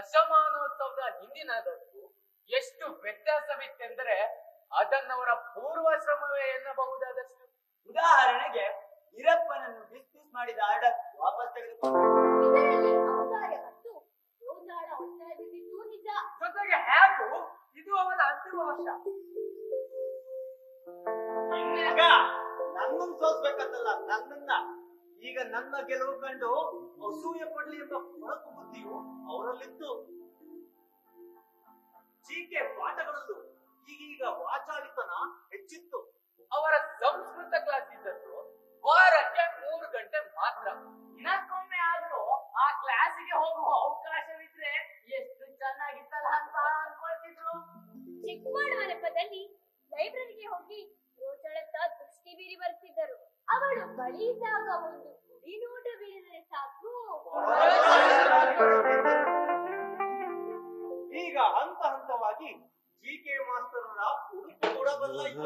ದಶಮಾನೋತ್ಸವದ ಹಿಂದಿನದಕ್ಕೂ ಎಷ್ಟು ವ್ಯತ್ಯಾಸವಿತ್ತೆಂದರೆ ಅದನ್ನವರ ಪೂರ್ವಾಶ್ರಮವೇ ಎನ್ನಬಹುದಾದಷ್ಟು ಉದಾಹರಣೆಗೆ ಈರಪ್ಪನನ್ನು ಡಿಸ್ಮಿಸ್ ಮಾಡಿದ ಆರ್ಡರ್ ವಾಪಸ್ ತೆಗೆದುಕೊಂಡು ಇದರಲ್ಲಿ ಔದಾರ್ಯ ಮತ್ತು ಗೋಂದಾಳ ಒತ್ತಾಯವಿದ್ದಿದ್ದು ನಿಜ ಜೊತೆಗೆ ಹೇಗೂ ಇದು ಅವನ ಅಂತಿಮ ವರ್ಷ ಮಗ ನನ್ನನ್ನು ಸೋಲ್ಸ್ಬೇಕಂತಲ್ಲ ನನ್ನನ್ನ ಈಗ ನನ್ನ ಗೆಲುವು ಕಂಡು ಅಸೂಯೆ ಪಡ್ಲಿ ಎಂಬ ಕೊಳಕು ಬುದ್ಧಿಯು ಅವರಲ್ಲಿತ್ತು ಜೀಕೆ ಪಾಠಗಳಲ್ಲೂ ಈಗೀಗ ವಾಚಾಳಿತನ ಹೆಚ್ಚಿತ್ತು ಅವರ ಸಂಸ್ಕೃತ ಕ್ಲಾಸ್ ಇದ್ದದ್ದು ವಾರಕ್ಕೆ ಮೂರು ಗಂಟೆ ಮಾತ್ರ ದಿನಕ್ಕೊಮ್ಮೆ ಆದ್ರೂ ಆ ಕ್ಲಾಸಿಗೆ ಹೋಗುವ ಅವಕಾಶವಿದ್ರೆ ಎಷ್ಟು ಚೆನ್ನಾಗಿತ್ತಲ್ಲ ಅಂತ ಅನ್ಕೊಳ್ತಿದ್ರು ಚಿಕ್ಕಮಾಡು ನೆಪದಲ್ಲಿ ಲೈಬ್ರರಿಗೆ ಹೋಗಿ ರೋಚಳತ್ತ ದೃಷ್ಟಿ ಬೀರಿ ಬರ್ತಿದ್ದರು ಅವಳು ಬಳಿ ಇದ್ದಾಗ ಒಂದು ಕುಡಿ ನೋಟ ಬೀರಿದರೆ ಸಾಕು ಈಗ ಹಂತ ಹಂತವಾಗಿ ಜಿ ಕೆ ಮಾಸ್ತರರ ಉಡುಪು ಕೂಡ ಬದಲಾಯಿತು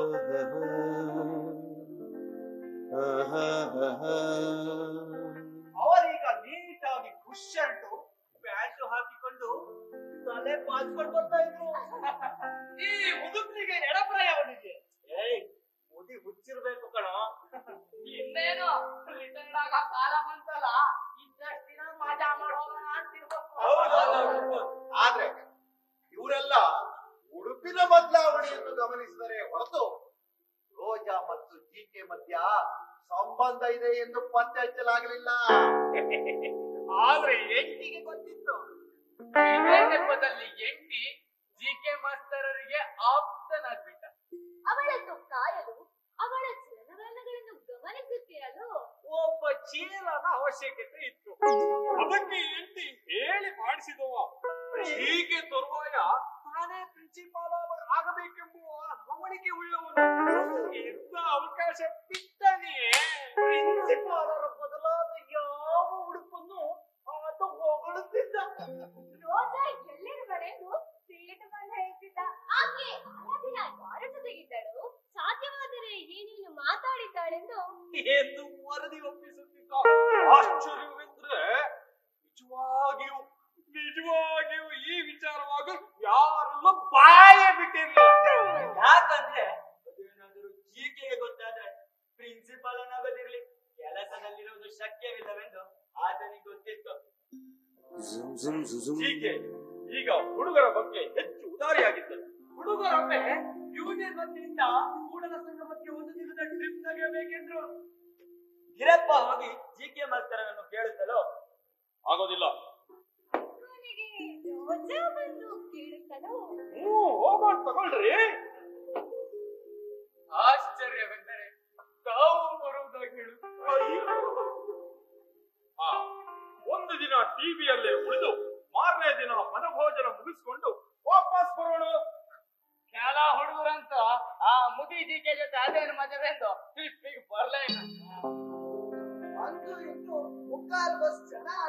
ಅವರೀಗ ನೀಟಾಗಿ ಖುಷ್ ಶರ್ಟು ಪ್ಯಾಂಟ್ ಹಾಕಿಕೊಂಡು ತಲೆ ಬಾಚ್ಕೊಂಡು ಬರ್ತಾ ಇದ್ರು ಈ ಮುದುಕರಿಗೆ ಎಡಪ್ರಾಯ ಅವನಿಗೆ ಏಯ್ ಮುದಿ ಹುಚ್ಚಿರ್ಬೇಕು ಕಣ ಇನ್ನೇನು ರಿಟರ್ನ್ ಆಗ ಕಾಲ ಬಂತಲ್ಲ ಇದ್ದಷ್ಟು ದಿನ ಮಜಾ ಮಾಡೋಣ ಅಂತಿರ್ಬೇಕು ಆದ್ರೆ ಇವರೆಲ್ಲ ಉಡುಪಿನ ಬದಲಾವಣೆಯನ್ನು ಗಮನಿಸಿದರೆ ಹೊರತು ರೋಜಾ ಮತ್ತು ಜಿಕೆ ಮಧ್ಯ ಸಂಬಂಧ ಇದೆ ಎಂದು ಪತ್ತೆ ಹಚ್ಚಲಾಗಲಿಲ್ಲ ಆದ್ರೆ ಎಂಟಿಗೆ ಗೊತ್ತಿತ್ತು ಇದೇ ನೆಪದಲ್ಲಿ ಎಂಟಿ ಜಿ ಕೆ ಮಾಸ್ತರರಿಗೆ ಆಪ್ತನಾಗ್ಬಿಟ್ಟ ಅವಳನ್ನು ಕಾಯಲು ಅವಳ ಚಲನವಲನಗಳನ್ನು ಗಮನಿಸುತ್ತಿರಲು ಒಬ್ಬ ಚೀಲನ ಅವಶ್ಯಕತೆ ಇತ್ತು ಅದಕ್ಕೆ ಎಂಟಿ ಹೇಳಿ ಮಾಡಿಸಿದವ ಹೀಗೆ ತರುವಾಯ ತಾನೇ ಪ್ರಿನ್ಸಿಪಾಲ್ ಆಗಬೇಕೆಂಬುವ ಗಮನಿಕೆ ಉಳ್ಳವನು ಎಂತ ಅವಕಾಶ ಬಿಟ್ಟನೆಯೇ ಪ್ರಿನ್ಸಿಪಾಲರ ಬದಲಾದ ಯಾವ ಉಡುಪನ್ನು ಆತ ಹೊಗಳುತ್ತಿದ್ದ ರೋಜಾ ಎಲ್ಲಿರುವಳೆಂದು ಪೇಟ ಬಂದ ಹೇಳ್ತಿದ್ದ ಆಕೆ ಆ ದಿನ ಯಾರ ಜೊತೆಗಿದ್ದಳು ಸಾಧ್ಯವಾದರೆ ಏನೇನು ಮಾತಾಡಿದ್ದಾಳೆಂದು ಎಂದು ವರದಿ ಒಪ್ಪಿಸುತ್ತಿದ್ದ ಆಶ್ಚರ್ಯವೆಂದ್ರೆ ನಿಜವಾಗಿಯೂ ನಿಜವಾಗಿಯೂ ಈ ವಿಚಾರವಾಗಿ ಯಾರಲ್ಲೂ ಬಾಯ ಬಿಟ್ಟಿರಲಿಲ್ಲ ಯಾಕಂದ್ರೆ ಅದೇನಾದರೂ ಜೀಕೆಗೆ ಗೊತ್ತಾದ್ರೆ ಪ್ರಿನ್ಸಿಪಾಲ್ ಅನ್ನೋದಿರ್ಲಿ ಕೆಲಸದಲ್ಲಿರುವುದು ಶಕ್ಯವಿಲ್ಲವೆಂದು ಆತನಿಗೆ ಗೊತ್ತಿತ್ತು ಹೀಗೆ ಈಗ ಹುಡುಗರ ಬಗ್ಗೆ ಹೆಚ್ಚು ಉದಾರಿಯಾಗಿದ್ದರು ಹುಡುಗರೊಮ್ಮೆ ಯೂನಿಯನ್ ವತಿಯಿಂದ ಕೂಡಲ ಸಂಗಮಕ್ಕೆ ಒಂದು ದಿನದ ಟ್ರಿಪ್ ತೆಗೆಯಬೇಕೆಂದ್ರು ಹಿರಪ್ಪ ಹೋಗಿ ಜಿಕೆ ಮಾಸ್ತರನನ್ನು ಕೇಳುತ್ತಲೋ ಆಗೋದಿಲ್ಲ ಕೊನೆಗೆ ರೋಜಾ ಬಂದು ಕೇಳುತ್ತಲೋ ಹ್ಞೂ ಹೋಗೋಣ ತಗೊಳ್ರಿ ಆಶ್ಚರ್ಯವೆಂದರೆ ತಾವು ಬರುವುದಾಗಿ ಹೇಳು ಆ, ಒಂದು ದಿನ ಟಿವಿಯಲ್ಲೇ ಉಳಿದು ಮಾರನೇ ದಿನ ಮನಭೋಜನ ಮುಗಿಸ್ಕೊಂಡು ವಾಪಸ್ ಬರೋಣ ಕೆಲ ಹುಡುಗರಂತೂ ಆ ಮುದಿ ಜಿಕೆ ಜೊತೆ ಅದೇನು ಮಜವೆಂದು ಟ್ರಿಪ್ಪಿಗೆ ಬರ್ಲೇ ಇಲ್ಲ ಅಂತೂ ಇಂತೂ ಮುಕ್ಕಾಲು ಬಸ್ ಜನ